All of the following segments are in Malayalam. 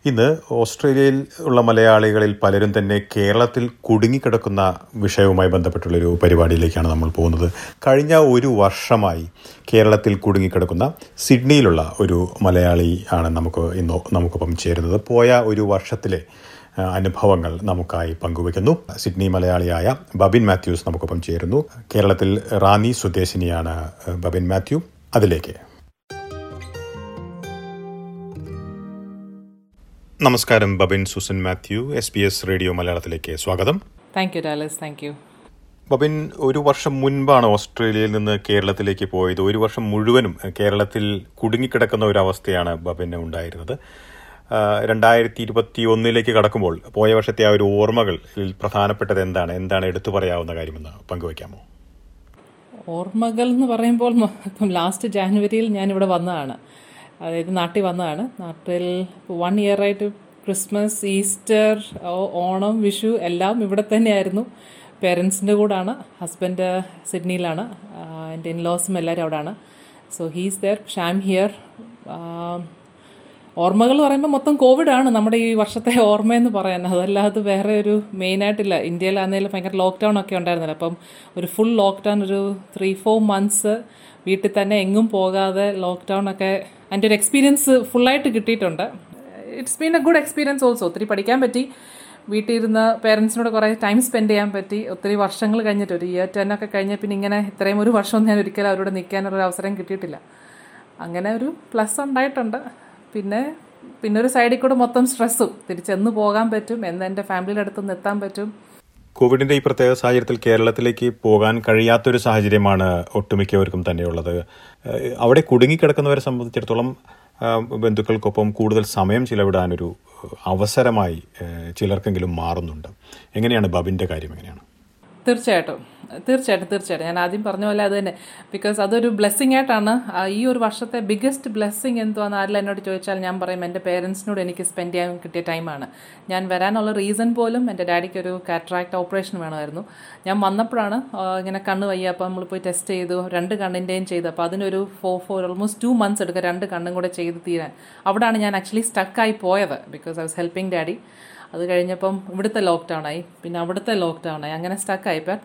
ഇന്ന് ഓസ്ട്രേലിയയിൽ ഉള്ള മലയാളികളിൽ പലരും തന്നെ കേരളത്തിൽ കുടുങ്ങിക്കിടക്കുന്ന വിഷയവുമായി ബന്ധപ്പെട്ടുള്ളൊരു പരിപാടിയിലേക്കാണ് നമ്മൾ പോകുന്നത് കഴിഞ്ഞ ഒരു വർഷമായി കേരളത്തിൽ കുടുങ്ങിക്കിടക്കുന്ന സിഡ്നിയിലുള്ള ഒരു മലയാളി ആണ് നമുക്ക് ഇന്ന് നമുക്കൊപ്പം ചേരുന്നത് പോയ ഒരു വർഷത്തിലെ ആ, അനുഭവങ്ങൾ നമുക്കായി പങ്കുവയ്ക്കുന്നു സിഡ്നി മലയാളിയായ ബബിൻ മാത്യൂസ് നമുക്കൊപ്പം ചേരുന്നു കേരളത്തിൽ റാന്നി സ്വദേശിനിയാണ് ബബിൻ മാത്യു അതിലേക്ക് നമസ്കാരം Babin Susan Mathew S B S radio മലയാളത്തിലേക്ക് സ്വാഗതം thank you Dallas thank you Babin ഒരു വർഷം മുൻപാണ് ഓസ്ട്രേലിയയിൽ നിന്ന് കേരളത്തിലേക്ക് പോയത് ഒരു വർഷം മുഴുവനും കേരളത്തിൽ കുടുങ്ങിക്കിടക്കുന്ന ഒരു അവസ്ഥയാണ് ബബിന് ഉണ്ടായിരുന്നത് ആ, രണ്ടായിരത്തി ഇരുപത്തി ഒന്നിലേക്ക് കടക്കുമ്പോൾ പോയ വർഷത്തെ ആ ഒരു ഓർമ്മകൾ പ്രധാനപ്പെട്ടത് എന്താണ് എന്താണ് എടുത്തു പറയാവുന്ന കാര്യമെന്ന് പങ്കുവയ്ക്കാമോ ഓർമ്മകൾ എന്ന് പറയുമ്പോൾ മ- ഇപ്പം ലാസ്റ്റ് ജാനുവരിയിൽ ഞാനിവിടെ വന്നതാണ് അതായത് നാട്ടിൽ വന്നതാണ് നാട്ടിൽ വൺ ഇയർ ആയിട്ട് ക്രിസ്മസ് ഈസ്റ്റർ ഓ- ഓണം വിഷു എല്ലാം ഇവിടെ തന്നെയായിരുന്നു പേരൻസിൻ്റെ കൂടാണ് ഹസ്ബൻഡ് സിഡ്നിയിലാണ് ആ, എൻ്റെ ഇൻലോസും എല്ലാവരും അവിടെയാണ് so he's there I'm here ഓർമ്മകൾ പറയുമ്പോൾ മൊത്തം കോവിഡാണ് നമ്മുടെ ഈ വർഷത്തെ ഓർമ്മയെന്ന് പറയാൻ അതല്ലാതെ വേറെ ഒരു മെയിനായിട്ടില്ല ഇന്ത്യയിലാണെങ്കിലും ഭയങ്കര ലോക്ക്ഡൗൺ ഒക്കെ ഉണ്ടായിരുന്നില്ല അപ്പം ഒരു ഫുൾ ലോക്ക്ഡൗൺ ഒരു ത്രീ ഫോർ മന്ത്സ് വീട്ടിൽ തന്നെ എങ്ങും പോകാതെ ലോക്ക്ഡൗൺ ഒക്കെ അതിൻ്റെ ഒരു എക്സ്പീരിയൻസ് ഫുള്ളായിട്ട് കിട്ടിയിട്ടുണ്ട് it's been a good experience also ഒത്തിരി പഠിക്കാൻ പറ്റി വീട്ടിൽ ഇരുന്ന് പേരൻസിനോട് കുറേ ടൈം സ്പെൻഡ് ചെയ്യാൻ പറ്റി ഒത്തിരി വർഷങ്ങൾ കഴിഞ്ഞിട്ട് ഒരു ഇയർ ടെൻ ഒക്കെ കഴിഞ്ഞ പിന്നെ ഇങ്ങനെ ഇത്രയും ഒരു വർഷം ഞാൻ ഒരിക്കലും അവരോട് നിൽക്കാനൊരു അവസരം കിട്ടിയിട്ടില്ല അങ്ങനെ ഒരു പ്ലസ് ഉണ്ടായിട്ടുണ്ട് പിന്നെ പിന്നെ ഒരു സൈഡിൽ കൂടെ മൊത്തം സ്ട്രെസ്സും തിരിച്ചെന്ന് പോകാൻ പറ്റും എന്ന് എൻ്റെ ഫാമിലിയുടെ അടുത്ത് നിന്ന് എത്താൻ പറ്റും കോവിഡിന്റെ ഈ പ്രത്യേക സാഹചര്യത്തിൽ കേരളത്തിലേക്ക് പോകാൻ കഴിയാത്തൊരു സാഹചര്യമാണ് ഒട്ടുമിക്കവർക്കും തന്നെയുള്ളത് ഏഹ് അവിടെ കുടുങ്ങിക്കിടക്കുന്നവരെ സംബന്ധിച്ചിടത്തോളം ആ, ബന്ധുക്കൾക്കൊപ്പം കൂടുതൽ സമയം ചിലവിടാനൊരു അവസരമായി ഏഹ് ചിലർക്കെങ്കിലും മാറുന്നുണ്ട് എങ്ങനെയാണ് ബബിന്റെ കാര്യം എങ്ങനെയാണ് തീർച്ചയായിട്ടും തീർച്ചയായിട്ടും തീർച്ചയായിട്ടും ഞാൻ ആദ്യം പറഞ്ഞ പോലെ അത് തന്നെ ബിക്കോസ് അതൊരു ബ്ലെസ്സിങ് ആയിട്ടാണ് ആ, ഈ ഒരു വർഷത്തെ ബിഗ്ഗസ്റ്റ് ബ്ലെസ്സിങ് എന്തുവാന്ന് ആരെല്ലാം എന്നോട് ചോദിച്ചാൽ ഞാൻ പറയും എൻ്റെ പേരൻസിനോട് എനിക്ക് സ്പെൻഡ് ചെയ്യാൻ കിട്ടിയ ടൈമാണ് ഞാൻ വരാനുള്ള റീസൺ പോലും എൻ്റെ ഡാഡിക്ക് ഒരു കാറ്ററാക്ട് ഓപ്പറേഷൻ വേണമായിരുന്നു ഞാൻ വന്നപ്പോഴാണ് ആ, ഇങ്ങനെ കണ്ണ് വയ്യ അപ്പോൾ നമ്മൾ പോയി ടെസ്റ്റ് ചെയ്തു രണ്ട് കണ്ണിൻ്റെയും ചെയ്തു അപ്പോൾ അതിനൊരു four four almost two months എടുക്കുക രണ്ട് കണ്ണും കൂടെ ചെയ്ത് തീരാൻ അവിടെയാണ് ഞാൻ ആക്ച്വലി സ്റ്റക്കായി പോയത് because I was helping daddy അത് കഴിഞ്ഞപ്പം ഇവിടുത്തെ ലോക്ക്ഡൗൺ ആയി പിന്നെ അവിടുത്തെ ലോക്ക്ഡൗൺ ആയി അങ്ങനെ സ്റ്റക്കായി ബട്ട്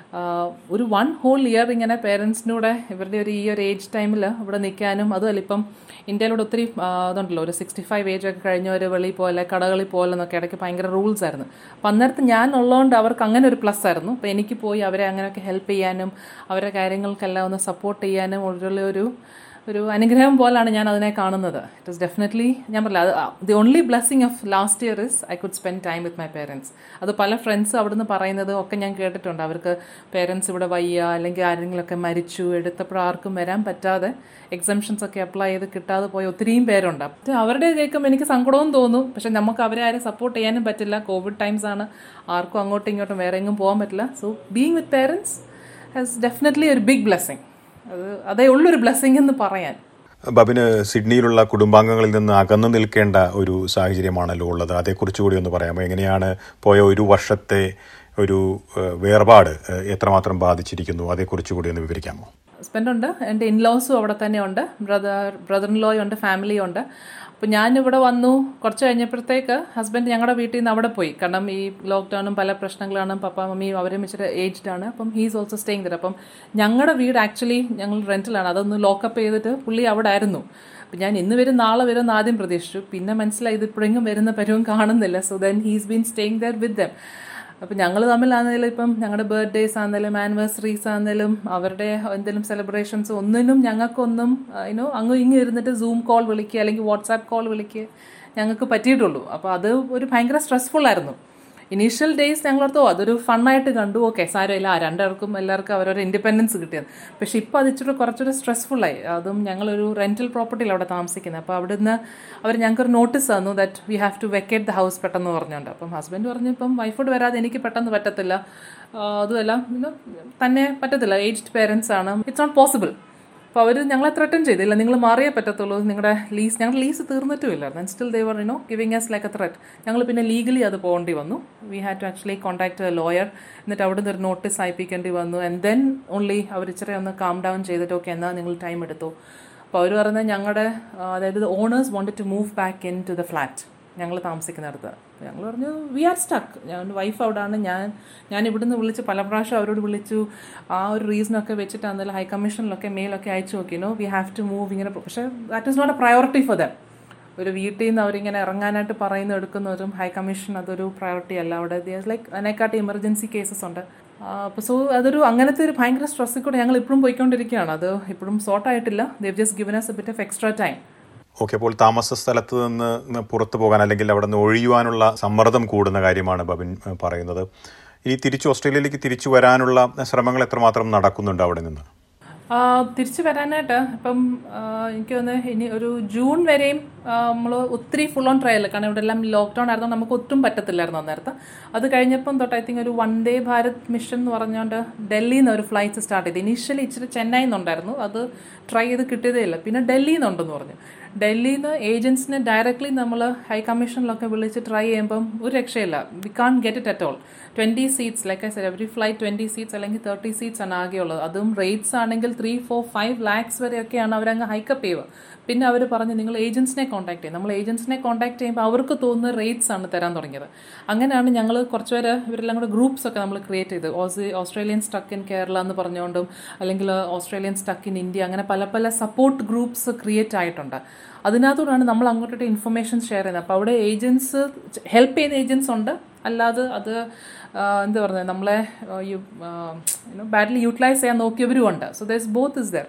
ഒരു വൺ ഹോൾ ഇയർ ഇങ്ങനെ പേരൻസിനൂടെ ഇവരുടെ ഒരു ഈ ഒരു ഏജ് ടൈമിൽ ഇവിടെ നിൽക്കാനും അതുമല്ല ഇപ്പം ഇന്ത്യയിലൂടെ ഒത്തിരി ആ, ഇതുണ്ടല്ലോ ഒരു സിക്സ്റ്റി ഫൈവ് ഏജ് ഒക്കെ കഴിഞ്ഞവർ വെളിയിൽ പോലെ കടകളിൽ പോലെ എന്നൊക്കെ ഇടയ്ക്ക് ഭയങ്കര റൂൾസ് ആയിരുന്നു അപ്പം അന്നേരത്ത് ഞാൻ ഉള്ളതുകൊണ്ട് അവർക്ക് അങ്ങനെ ഒരു പ്ലസ് ആയിരുന്നു അപ്പോൾ എനിക്ക് പോയി അവരെ അങ്ങനെയൊക്കെ ഹെൽപ്പ് ചെയ്യാനും അവരുടെ കാര്യങ്ങൾക്കെല്ലാം ഒന്ന് സപ്പോർട്ട് ചെയ്യാനും ഉള്ള ഒരു ഒരു അനുഗ്രഹം പോലാണ് ഞാൻ അതിനെ കാണുന്നത് ഇറ്റ് ഇസ് ഡെഫിനറ്റ്ലി ഞാൻ പറഞ്ഞില്ല അത് the only blessing of last year is I could spend time with my parents അത് പല ഫ്രണ്ട്സ് അവിടുന്ന് പറയുന്നത് ഒക്കെ ഞാൻ കേട്ടിട്ടുണ്ട് അവർക്ക് പേരൻസ് ഇവിടെ വയ്യ അല്ലെങ്കിൽ ആരെങ്കിലുമൊക്കെ മരിച്ചു എടുത്തപ്പോൾ ആർക്കും വരാൻ പറ്റാതെ എക്സംഷൻസ് ഒക്കെ അപ്ലൈ ചെയ്ത് കിട്ടാതെ പോയ ഒത്തിരിയും പേരുണ്ട് അപ്പം അവരുടെ കേൾക്കുമ്പോൾ എനിക്ക് സങ്കടവും തോന്നും പക്ഷെ നമുക്ക് അവരെ ആരും സപ്പോർട്ട് ചെയ്യാനും പറ്റില്ല കോവിഡ് ടൈംസ് ആണ് ആർക്കും അങ്ങോട്ടും ഇങ്ങോട്ടും വേറെ എങ്ങും പോകാൻ പറ്റില്ല so being with parents has definitely ഒരു ബിഗ് ബ്ലെസ്സിങ് അത് അതേ ഉള്ളൊരു ബ്ലെസ്സിങ് എന്ന് പറയാൻ ബബിന് സിഡ്നിയിലുള്ള കുടുംബാംഗങ്ങളിൽ നിന്ന് അകന്നു നിൽക്കേണ്ട ഒരു സാഹചര്യമാണല്ലോ ഉള്ളത് അതേക്കുറിച്ച് കൂടി ഒന്ന് പറയാമോ എങ്ങനെയാണ് പോയ ഒരു വർഷത്തെ ഒരു ഏഹ്, വേർപാട് ഏഹ്, എത്രമാത്രം ബാധിച്ചിരിക്കുന്നു അതേക്കുറിച്ച് കൂടി ഒന്ന് വിവരിക്കാമോ ഹസ്ബൻഡ് ഉണ്ട് എൻ്റെ ഇൻലോസും അവിടെ തന്നെ ഉണ്ട് ബ്രദർ ബ്രദർ ഇൻ ലോയും ഉണ്ട് ഫാമിലിയും ഉണ്ട് അപ്പോൾ ഞാനിവിടെ വന്നു കുറച്ച് കഴിഞ്ഞപ്പോഴത്തേക്ക് ഹസ്ബൻഡ് ഞങ്ങളുടെ വീട്ടിൽ നിന്ന് അവിടെ പോയി കാരണം ഈ ലോക്ക്ഡൗണും പല പ്രശ്നങ്ങളാണ് പപ്പ മമ്മിയും അവരും ഇച്ചിരി ഏജ്ഡ് ആണ് അപ്പം ഹീസ് ഓൾസോ സ്റ്റേയിങ് തരും അപ്പം ഞങ്ങളുടെ വീട് ആക്ച്വലി ഞങ്ങൾ റെൻറ്റിലാണ് അതൊന്ന് ലോക്കപ്പ് ചെയ്തിട്ട് പുള്ളി അവിടെ ആയിരുന്നു അപ്പം ഞാൻ ഇന്ന് വരും നാളെ വരും എന്ന് ആദ്യം പ്രതീക്ഷിച്ചു പിന്നെ മനസ്സിലായി ഇത് ഇപ്പോഴെങ്കിലും വരുന്ന പരുവം കാണുന്നില്ല so then he's been staying there with them അപ്പം ഞങ്ങൾ തമ്മിലാണെങ്കിലും ഇപ്പം ഞങ്ങളുടെ ബർത്ത്ഡേസ് ആണെങ്കിലും ആനിവേഴ്സറീസ് ആണെങ്കിലും അവരുടെ എന്തെങ്കിലും സെലിബ്രേഷൻസ് ഒന്നിനും ഞങ്ങൾക്കൊന്നും അതിനോ അങ്ങ് ഇങ്ങ് ഇരുന്നിട്ട് സൂം കോൾ വിളിക്കുക അല്ലെങ്കിൽ വാട്സാപ്പ് കോൾ വിളിക്കുക ഞങ്ങൾക്ക് പറ്റിയിട്ടുള്ളൂ അപ്പോൾ അത് ഒരു ഭയങ്കര സ്ട്രെസ്ഫുൾ ആയിരുന്നു ഇനീഷ്യൽ ഡേയ്സ് ഞങ്ങളോർത്തോ അതൊരു ഫണ്ണായിട്ട് കണ്ടു ഓക്കെ സാരമില്ല ആ രണ്ടുപേർക്കും എല്ലാവർക്കും അവരവരുടെ ഇൻഡിപെൻഡൻസ് കിട്ടിയത് പക്ഷെ ഇപ്പോൾ അത് ഇച്ചിരി കുറച്ചൊരു സ്ട്രെസ്ഫുള്ളായി അതും ഞങ്ങളൊരു റെൻറ്റൽ പ്രോപ്പർട്ടിയിൽ അവിടെ താമസിക്കുന്നത് അപ്പോൾ അവിടുന്ന് അവർ ഞങ്ങൾക്കൊരു നോട്ടീസ് തന്നു that we have to vacate the house പെട്ടെന്ന് പറഞ്ഞുകൊണ്ട് അപ്പം ഹസ്ബൻഡ് പറഞ്ഞു ഇപ്പം വൈഫോട് വരാതെ എനിക്ക് പെട്ടെന്ന് പറ്റത്തില്ല ആ, അതുമല്ല പിന്നെ തന്നെ പറ്റത്തില്ല ഏജ്ഡ് പേരൻസ് ആണ് ഇറ്റ്സ് നോട്ട് പോസിബിൾ അപ്പോൾ അവർ ഞങ്ങളെ ത്രെട്ടൻ ചെയ്തില്ല നിങ്ങൾ മാറിയേ പറ്റത്തുള്ളൂ നിങ്ങളുടെ ലീസ് ഞങ്ങളുടെ ലീസ് തീർന്നിട്ടുമില്ല still they were you know giving us like a threat ഞങ്ങൾ പിന്നെ ലീഗലി അത് പോകേണ്ടി വന്നു we had to actually contact a lawyer എന്നിട്ട് അവിടെ നിന്ന് ഒരു നോട്ടീസ് അയപ്പിക്കേണ്ടി വന്നു ആൻഡ് ദെൻ ഓൺലി അവർ ഇച്ചിരി ഒന്ന് കാം ഡൗൺ ചെയ്തിട്ട് ഓക്കെ എന്നാൽ നിങ്ങൾ ടൈം എടുത്തു അപ്പോൾ അവർ പറയുന്നത് ഞങ്ങളുടെ അതായത് owners wanted to move back in to the flat ഞങ്ങൾ താമസിക്കുന്നിടത്ത് ഞങ്ങൾ പറഞ്ഞു വി ആർ സ്റ്റക്ക് ഞാൻ വൈഫ് അവിടെയാണ് ഞാൻ ഞാൻ ഇവിടുന്ന് വിളിച്ച് പല പ്രാവശ്യം അവരോട് വിളിച്ചു ആ ഒരു റീസണൊക്കെ വെച്ചിട്ട് അന്നേരം ഹൈ കമ്മീഷനിലൊക്കെ മെയിലൊക്കെ അയച്ചു നോക്കി no we have to move ഇങ്ങനെ പക്ഷേ that is not a priority for them ഒരു വീട്ടിൽ നിന്ന് അവരിങ്ങനെ ഇറങ്ങാനായിട്ട് പറയുന്ന എടുക്കുന്നവരും ഹൈ കമ്മീഷൻ അതൊരു പ്രയോറിറ്റി അല്ല അവിടെ ലൈക്ക് അതിനെക്കാട്ടി എമർജൻസി കേസസ് ഉണ്ട് അപ്പോൾ സോ അതൊരു അങ്ങനത്തെ ഒരു ഭയങ്കര സ്ട്രെസ്സിൽ കൂടെ ഞങ്ങൾ ഇപ്പോഴും പോയിക്കൊണ്ടിരിക്കുകയാണ് അത് ഇപ്പോഴും സോർട്ട് ആയിട്ടില്ല they've just given us a bit of extra time okay അപ്പോൾ താമസ സ്ഥലത്ത് നിന്ന് പുറത്തു പോകാൻ അല്ലെങ്കിൽ അവിടെ നിന്ന് ഒഴിയുവാനുള്ള സമ്മർദ്ദം കൂടുന്ന കാര്യമാണ് ബബിൻ ഏഹ്, പറയുന്നത് ഇനി തിരിച്ച് ഓസ്ട്രേലിയയിലേക്ക് തിരിച്ചു വരാനുള്ള ശ്രമങ്ങൾ എത്രമാത്രം നടക്കുന്നുണ്ട് അവിടെ നിന്ന് ആ, തിരിച്ചു വരാനായിട്ട് ഇപ്പം ആ, എനിക്ക് തോന്നുന്നു ഇനി ഒരു ജൂൺ വരെയും നമ്മൾ ഒത്തിരി ഫുൾ ഓൺ ട്രയൽ കാരണം ഇവിടെ എല്ലാം ലോക്ക്ഡൗൺ ആയിരുന്നു നമുക്ക് ഒട്ടും പറ്റത്തില്ലായിരുന്നു അന്നേരത്ത് അത് കഴിഞ്ഞപ്പം തൊട്ട് ഐ തിങ്ക് ഒരു വൺ ഡേ ഭാരത് മിഷൻ എന്ന് പറഞ്ഞുകൊണ്ട് ഡൽഹിയിൽ നിന്ന് ഒരു ഫ്ലൈറ്റ് സ്റ്റാർട്ട് ചെയ്തു ഇനീഷ്യലി ഇച്ചിരി ചെന്നൈയിൽ നിന്നുണ്ടായിരുന്നു അത് ട്രൈ ചെയ്ത് കിട്ടിയതേ ഇല്ല പിന്നെ ഡൽഹിയിൽ നിന്നുണ്ടെന്ന് പറഞ്ഞു ഡൽഹിയിൽ നിന്ന് ഏജൻസിനെ ഡയറക്റ്റ്ലി നമ്മൾ ഹൈ കമ്മീഷനിലൊക്കെ വിളിച്ച് ട്രൈ ചെയ്യുമ്പം ഒരു രക്ഷയില്ല we can't get it at all twenty seats like I said every flight twenty seats അല്ലെങ്കിൽ തേർട്ടി സീറ്റ്സ് ആണ് ആകെയുള്ളത് അതും റേറ്റ്സ് ആണെങ്കിൽ ത്രീ ഫോർ ഫൈവ് ലാക്സ് വരെയൊക്കെയാണ് അവരങ്ങ് ഹൈക്കപ്പ് ചെയ്യുക പിന്നെ അവർ പറഞ്ഞു നിങ്ങൾ ഏജൻസിനെ കോൺടാക്ട് ചെയ്യും നമ്മൾ ഏജൻസിനെ കോൺടാക്ട് ചെയ്യുമ്പോൾ അവർക്ക് തോന്നുന്ന റേറ്റ്സ് ആണ് തരാൻ തുടങ്ങിയത് അങ്ങനെയാണ് ഞങ്ങൾ കുറച്ച് പേര് ഇവരെല്ലാം കൂടെ ഗ്രൂപ്പ്സ് ഒക്കെ നമ്മൾ ക്രിയേറ്റ് ചെയ്ത് Aussie Australian stuck in Kerala എന്ന് പറഞ്ഞുകൊണ്ടും അല്ലെങ്കിൽ ഓസ്ട്രേലിയൻ സ്റ്റക്ക് ഇൻ ഇന്ത്യ അങ്ങനെ പല പല സപ്പോർട്ട് ഗ്രൂപ്പ്സ് ക്രിയേറ്റ് ആയിട്ടുണ്ട് അതിനകത്തൂടാണ് നമ്മൾ അങ്ങോട്ടോട്ട് ഇൻഫർമേഷൻ ഷെയർ ചെയ്യുന്നത് അപ്പോൾ അവിടെ ഏജൻസ് ഹെൽപ്പ് ചെയ്യുന്ന ഏജൻസ് ഉണ്ട് അല്ലാതെ അത് ആ, എന്താ പറയുക നമ്മളെ ബാഡ്ലി യൂട്ടിലൈസ് ചെയ്യാൻ നോക്കിയവരും ഉണ്ട് so there is both is there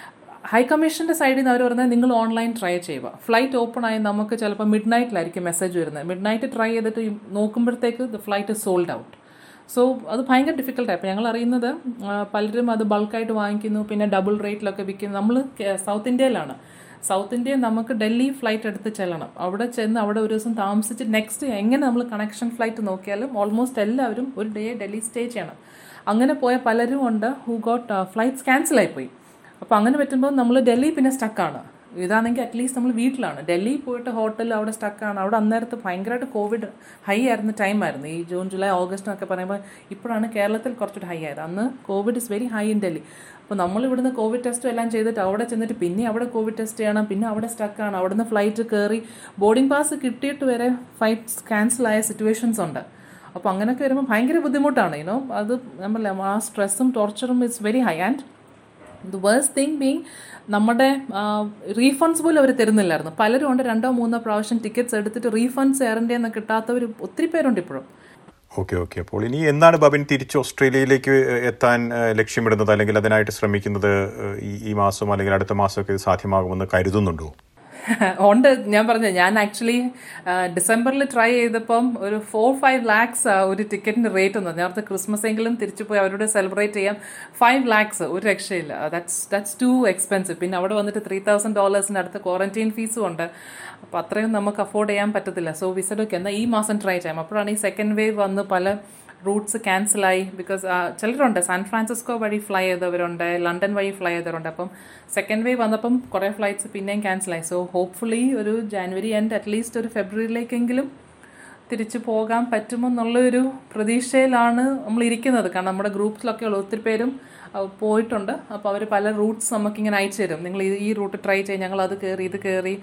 high കമ്മീഷൻ്റെ സൈഡിൽ നിന്ന് അവർ പറഞ്ഞാൽ നിങ്ങൾ ഓൺലൈൻ ട്രൈ ചെയ്യുക ഫ്ലൈറ്റ് ഓപ്പൺ ആയി നമുക്ക് ചിലപ്പോൾ മിഡ് നൈറ്റിലായിരിക്കും മെസ്സേജ് വരുന്നത് മിഡ് നൈറ്റ് ട്രൈ ചെയ്തിട്ട് നോക്കുമ്പോഴത്തേക്ക് the flight sold out so അത് ഭയങ്കര ഡിഫിക്കൽട്ടായി അപ്പോൾ ഞങ്ങൾ അറിയുന്നത് ആ, പലരും അത് ബൾക്കായിട്ട് വാങ്ങിക്കുന്നു പിന്നെ ഡബിൾ റേറ്റിലൊക്കെ വിൽക്കുന്നു നമ്മൾ സൗത്ത് ഇന്ത്യയിലാണ് സൗത്ത് ഇന്ത്യയിൽ നമുക്ക് ഡൽഹി ഫ്ലൈറ്റ് എടുത്ത് ചെല്ലണം അവിടെ ചെന്ന് അവിടെ ഒരു ദിവസം താമസിച്ച് നെക്സ്റ്റ് എങ്ങനെ നമ്മൾ കണക്ഷൻ ഫ്ലൈറ്റ് നോക്കിയാലും ഓൾമോസ്റ്റ് എല്ലാവരും ഒരു ഡേ ഡൽഹി സ്റ്റേ ചെയ്യണം അങ്ങനെ പോയ പലരും ഉണ്ട് ഹൂ ഗോട്ട് ഫ്ലൈറ്റ്സ് ക്യാൻസൽ ആയിപ്പോയി അപ്പോൾ അങ്ങനെ പറ്റുമ്പോൾ നമ്മൾ ഡൽഹി പിന്നെ സ്റ്റക്കാണ് ഇതാണെങ്കിൽ അറ്റ്ലീസ്റ്റ് നമ്മൾ വീട്ടിലാണ് ഡൽഹി പോയിട്ട് ഹോട്ടലിൽ അവിടെ സ്റ്റക്കാണ് അവിടെ അന്നേരത്ത് ഭയങ്കരമായിട്ട് കോവിഡ് ഹൈ ആയിരുന്ന ടൈമായിരുന്നു ഈ ജൂൺ ജൂലൈ ഓഗസ്റ്റ് എന്നൊക്കെ പറയുമ്പോൾ ഇപ്പോഴാണ് കേരളത്തിൽ കുറച്ചുകൂടി ഹൈ ആയത് അന്ന് covid is very high in Delhi അപ്പോൾ നമ്മൾ ഇവിടുന്ന് കോവിഡ് ടെസ്റ്റും എല്ലാം ചെയ്തിട്ട് അവിടെ ചെന്നിട്ട് പിന്നെ അവിടെ കോവിഡ് ടെസ്റ്റ് ചെയ്യണം പിന്നെ അവിടെ സ്റ്റക്കാണ് അവിടുന്ന് ഫ്ലൈറ്റ് കയറി ബോർഡിംഗ് പാസ് കിട്ടിയിട്ട് വരെ ഫ്ലൈറ്റ്സ് ക്യാൻസൽ ആയ സിറ്റുവേഷൻസ് ഉണ്ട് അപ്പോൾ അങ്ങനെയൊക്കെ വരുമ്പോൾ ഭയങ്കര ബുദ്ധിമുട്ടാണ് യുനോ അത് നമ്മൾ ആ സ്ട്രെസ്സും ടോർച്ചറും it's very high and the worse thing being നമ്മുടെ റീഫണ്ട്സ് പോലും അവർ തരുന്നില്ലായിരുന്നു പലരും ഉണ്ട് രണ്ടോ മൂന്നോ പ്രാവശ്യം ടിക്കറ്റ്സ് എടുത്തിട്ട് റീഫണ്ട്സ് എയർ ഇന്ത്യയിൽ നിന്ന് കിട്ടാത്തവർ ഒത്തിരി പേരുണ്ട് ഇപ്പോഴും ഓക്കെ ഓക്കെ അപ്പോൾ ഇനി എന്നാണ് ബബിൻ തിരിച്ച് ഓസ്ട്രേലിയയിലേക്ക് എത്താൻ ഏഹ്, ലക്ഷ്യമിടുന്നത് അല്ലെങ്കിൽ അതിനായിട്ട് ശ്രമിക്കുന്നത് ഏഹ്, ഈ ഈ മാസം അല്ലെങ്കിൽ അടുത്ത മാസമൊക്കെ ഇത് സാധ്യമാകുമെന്ന് കരുതുന്നുണ്ടോ ഉണ്ട് ഞാൻ പറഞ്ഞു ഞാൻ ആക്ച്വലി ഡിസംബറിൽ ട്രൈ ചെയ്തപ്പം ഒരു ഫോർ ഫൈവ് ലാക്സ് ഒരു ടിക്കറ്റിന്റെ റേറ്റ് ഒന്ന് നേരത്തെ ക്രിസ്മസ് എങ്കിലും തിരിച്ചു പോയി അവരോട് സെലിബ്രേറ്റ് ചെയ്യാം ഫൈവ് ലാക്സ് ഒരു രക്ഷയില്ല ദാറ്റ്സ് ദാറ്റ്സ് ടു എക്സ്പെൻസീവ് പിന്നെ അവിടെ വന്നിട്ട് ത്രീ തൗസൻഡ് ഡോളേഴ്സിന് അടുത്ത് ക്വാറന്റൈൻ ഫീസും ഉണ്ട് അപ്പോൾ അത്രയും നമുക്ക് അഫോർഡ് ചെയ്യാൻ പറ്റത്തില്ല സോ വിസഡൊക്കെ എന്നാൽ ഈ മാസം ട്രൈ ചെയ്യാം അപ്പോഴാണ് ഈ സെക്കൻഡ് വേവ് വന്ന് പല റൂട്ട്സ് ക്യാൻസലായി ബിക്കോസ് ചിലരുണ്ട് സാൻ ഫ്രാൻസിസ്കോ വഴി ഫ്ലൈ ചെയ്തവരുണ്ട് ലണ്ടൻ വഴി ഫ്ലൈ ചെയ്തവരുണ്ട് അപ്പം സെക്കൻഡ് വേവ് വന്നപ്പം കുറേ ഫ്ലൈറ്റ്സ് പിന്നെയും ക്യാൻസലായി സോ ഹോപ്പ്ഫുള്ളി ഒരു ജാനുവരി എൻഡ് അറ്റ്ലീസ്റ്റ് ഒരു ഫെബ്രുവരിയിലേക്കെങ്കിലും തിരിച്ചു പോകാൻ പറ്റുമെന്നുള്ളൊരു പ്രതീക്ഷയിലാണ് നമ്മൾ ഇരിക്കുന്നത് കാരണം നമ്മുടെ ഗ്രൂപ്പ്സിലൊക്കെ ഉള്ള ഒത്തിരി പേരും അഹ് പോയിട്ടുണ്ട് അപ്പോൾ അവർ പല റൂട്ട്സ് നമുക്കിങ്ങനെ അയച്ചു തരും നിങ്ങൾ ഈ- ഈ റൂട്ട് ട്രൈ ചെയ്യും ഞങ്ങൾ അത് കയറി ഇത് കയറി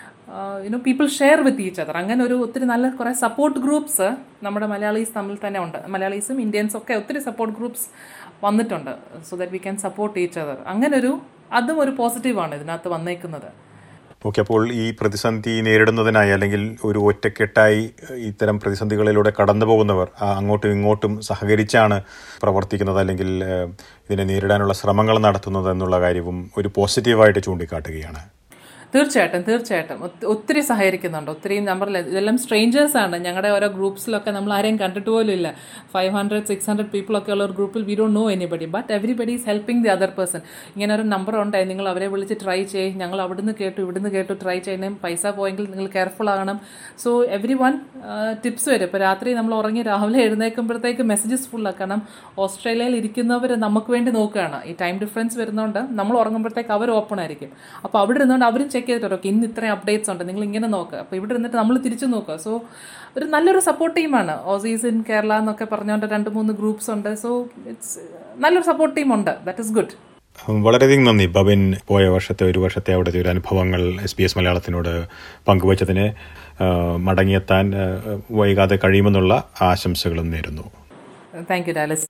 you know people share with each other അങ്ങനെ ഒരു ഒത്തിരി നല്ല കുറേ സപ്പോർട്ട് ഗ്രൂപ്പ്സ് നമ്മുടെ മലയാളീസ് തമ്മിൽ തന്നെ ഉണ്ട് മലയാളീസും ഇന്ത്യൻസും ഒക്കെ ഒത്തിരി സപ്പോർട്ട് ഗ്രൂപ്പ്സ് വന്നിട്ടുണ്ട് so that we can support each other അങ്ങനെ ഒരു അതും ഒരു പോസിറ്റീവാണ് ഇതിനകത്ത് വന്നേക്കുന്നത് ഓക്കെ അപ്പോൾ ഈ പ്രതിസന്ധി നേരിടുന്നതിനായി അല്ലെങ്കിൽ ഒരു ഒറ്റക്കെട്ടായി ഏഹ്, ഇത്തരം പ്രതിസന്ധികളിലൂടെ കടന്നു പോകുന്നവർ ആ, അങ്ങോട്ടും ഇങ്ങോട്ടും സഹകരിച്ചാണ് പ്രവർത്തിക്കുന്നത് അല്ലെങ്കിൽ ഏഹ്, ഇതിനെ നേരിടാനുള്ള ശ്രമങ്ങൾ നടത്തുന്നത് എന്നുള്ള കാര്യവും ഒരു പോസിറ്റീവായിട്ട് ചൂണ്ടിക്കാട്ടുകയാണ് തീർച്ചയായിട്ടും തീർച്ചയായിട്ടും ഒത്തി- ഒത്തിരി സഹകരിക്കുന്നുണ്ട് ഒത്തിരി നമ്പറിൽ ഇതെല്ലാം സ്ട്രേഞ്ചേഴ്സ് ആണ് ഞങ്ങളുടെ ഓരോ ഗ്രൂപ്പ്സിലൊക്കെ നമ്മൾ ആരെയും കണ്ടിട്ട് പോലും ഇല്ല five hundred six hundred people ഒക്കെ ഉള്ള ഒരു ഗ്രൂപ്പിൽ we don't know anybody but everybody is helping the other person ഇങ്ങനെ ഒരു നമ്പർ ഉണ്ടായി നിങ്ങൾ അവരെ വിളിച്ച് ട്രൈ ചെയ്യും ഞങ്ങൾ അവിടുന്ന് കേട്ടു ഇവിടുന്ന് കേട്ടു ട്രൈ ചെയ്യണം പൈസ പോയെങ്കിൽ നിങ്ങൾ കെയർഫുൾ ആകണം സോ എവറി വൺ ടിപ്സ് വരും ഇപ്പോൾ രാത്രി നമ്മൾ ഉറങ്ങി രാവിലെ എഴുന്നേൽക്കുമ്പോഴത്തേക്ക് മെസ്സേജസ് ഫുൾ ആക്കണം ഓസ്ട്രേലിയയിൽ ഇരിക്കുന്നവർ നമുക്ക് വേണ്ടി നോക്കുകയാണ് ഈ ടൈം ഡിഫറൻസ് വരുന്നതുകൊണ്ട് നമ്മൾ ഉറങ്ങുമ്പോഴത്തേക്ക് അവർ ഓപ്പൺ ആയിരിക്കും അപ്പോൾ അവിടെ ഇരുന്നുകൊണ്ട് അവരും ചെക്ക് ചെയ്തിട്ട് ഓക്കെ ഇന്ന് ഇത്രയും അപ്ഡേറ്റ്സ് ഉണ്ട് നിങ്ങൾ ഇങ്ങനെ നോക്കുക അപ്പോൾ ഇവിടെ ഇരുന്നിട്ട് നമ്മൾ തിരിച്ചു നോക്കുക സോ ഒരു നല്ലൊരു സപ്പോർട്ട് ടീമാണ് ഓസീസ് ഇൻ കേരള എന്നൊക്കെ പറഞ്ഞുകൊണ്ട് രണ്ട് മൂന്ന് ഗ്രൂപ്പ്സ് ഉണ്ട് സോ ഇറ്റ്സ് നല്ലൊരു സപ്പോർട്ട് ടീം ഉണ്ട് ദാറ്റ് ഇസ് ഗുഡ് വളരെയധികം നന്ദി ബബിൻ പോയ വർഷത്തെ ഒരു വർഷത്തെ അവിടുത്തെ ഒരു അനുഭവങ്ങൾ എസ് ബി എസ് മലയാളത്തിനോട് പങ്കുവച്ചതിന് മടങ്ങിയെത്താൻ ആ, വൈകാതെ കഴിയുമെന്നുള്ള ആശംസകളും നേരുന്നു താങ്ക് യു ഡാലസ്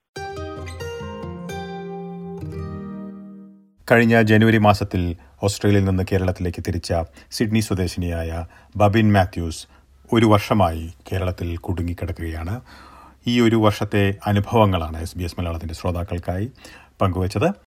കഴിഞ്ഞ ജനുവരി മാസത്തിൽ ഓസ്ട്രേലിയയിൽ നിന്ന് കേരളത്തിലേക്ക് തിരിച്ച സിഡ്നി സ്വദേശിനിയായ ബബിൻ മാത്യൂസ് ഒരു വർഷമായി കേരളത്തിൽ കുടുങ്ങിക്കിടക്കുകയാണ് ഈ ഒരു വർഷത്തെ അനുഭവങ്ങളാണ് എസ് ബി എസ് മലയാളത്തിന്റെ ശ്രോതാക്കൾക്കായി പങ്കുവച്ചത്